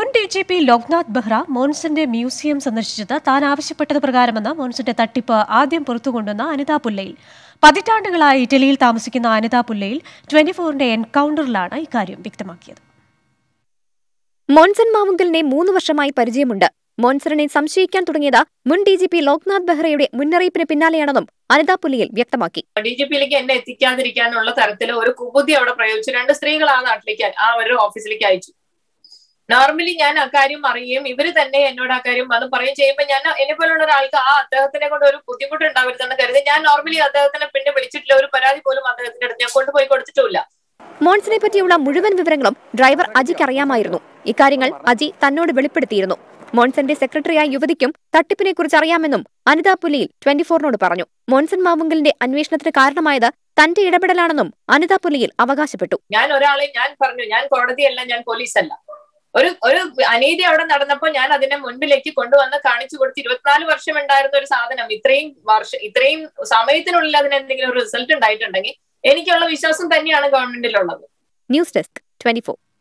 മുൻ D G P Loknath Behera മോൻസന്റെ museum സന്ദർശിച്ചത് താൻ ആവശ്യപ്പെട്ടത് പ്രകാരമെന്ന് മോൻസന്റെ തട്ടിപ്പ് ആദ്യം പുറത്തുകൊണ്ടുവന്ന അനിതാ പുല്ലയിൽ പതിറ്റാണ്ടുകളായി ഇറ്റലിയിൽ താമസിക്കുന്ന അനിതാ പുല്ലയിൽ ട്വന്റി ഫോറിന്റെ എൻകൗണ്ടറിലാണ് ഇക്കാര്യം വ്യക്തമാക്കിയത് മോൻസൺ മാവുങ്കലിനെ മൂന്ന് വർഷമായി പരിചയമുണ്ട് മോൻസറിനെ സംശയിക്കാൻ തുടങ്ങിയത് മുൻ ഡി ജി പി ലോക്നാഥ് ബെഹ്റയുടെ മുന്നറിയിപ്പിന് പിന്നാലെയാണെന്നും അനിതാ പുലിയിൽ വ്യക്തമാക്കി ഡി ജി പിയിലേക്ക് എന്നെ എത്തിക്കാതിരിക്കാനുള്ള തരത്തിൽ ഒരു കുബുദ്ധി അവിടെ പ്രയോഗിച്ചു രണ്ട് സ്ത്രീകൾ ആ നാട്ടിലേക്ക് ആ ഒരു ഓഫീസിലേക്ക് അയച്ചു നോർമലി ഞാൻ അക്കാര്യം അറിയുകയും ഇവര് തന്നെ എന്നോട് ആ കാര്യം വന്ന് പറയുകയും ചെയ്യുമ്പോൾ ഞാൻ എന്നെ പോലുള്ള ഒരാൾക്ക് ആ അദ്ദേഹത്തിനെ കൊണ്ട് ഒരു ബുദ്ധിമുട്ട് ഉണ്ടാവരുതെന്ന് കരുതി ഞാൻ നോർമലി അദ്ദേഹത്തിനെ പിന്നെ വിളിച്ചിട്ടില്ല ഒരു പരാതി പോലും അദ്ദേഹത്തിന്റെ അടുത്ത് ഞാൻ കൊണ്ടുപോയി കൊടുത്തിട്ടുമില്ല മോൺസനെ പറ്റിയുള്ള മുഴുവൻ വിവരങ്ങളും ഡ്രൈവർ അജിക്ക് അറിയാമായിരുന്നു ഇക്കാര്യങ്ങൾ അജി തന്നോട് വെളിപ്പെടുത്തിയിരുന്നു മോൺസന്റെ സെക്രട്ടറിയായ യുവതിക്കും തട്ടിപ്പിനെക്കുറിച്ച് അറിയാമെന്നും അനിതാ പുലിയിൽ ട്വന്റി ഫോറിനോട് പറഞ്ഞു മോൺസൺ മാവുങ്കലിന്റെ അന്വേഷണത്തിന് കാരണമായത് തന്റെ ഇടപെടലാണെന്നും അനിതാ പുലിയിൽ അവകാശപ്പെട്ടു ഞാൻ ഒരാളെ ഞാൻ പറഞ്ഞു ഞാൻ കോടതിയല്ല ഞാൻ പോലീസല്ല ഒരു ഒരു അനീതി അവിടെ നടന്നപ്പോൾ ഞാൻ അതിനെ മുൻപിലേക്ക് കൊണ്ടുവന്ന് കാണിച്ചു കൊടുത്ത് ഇരുപത്തിനാല് വർഷം ഉണ്ടായിരുന്ന ഒരു സാധനം ഇത്രയും വർഷം ഇത്രയും സമയത്തിനുള്ളിൽ അതിന് എന്തെങ്കിലും ഒരു റിസൾട്ട് ഉണ്ടായിട്ടുണ്ടെങ്കിൽ എനിക്കുള്ള വിശ്വാസം തന്നെയാണ് ഗവൺമെന്റിലുള്ളത് ന്യൂസ് ഡെസ്ക് ട്വന്റി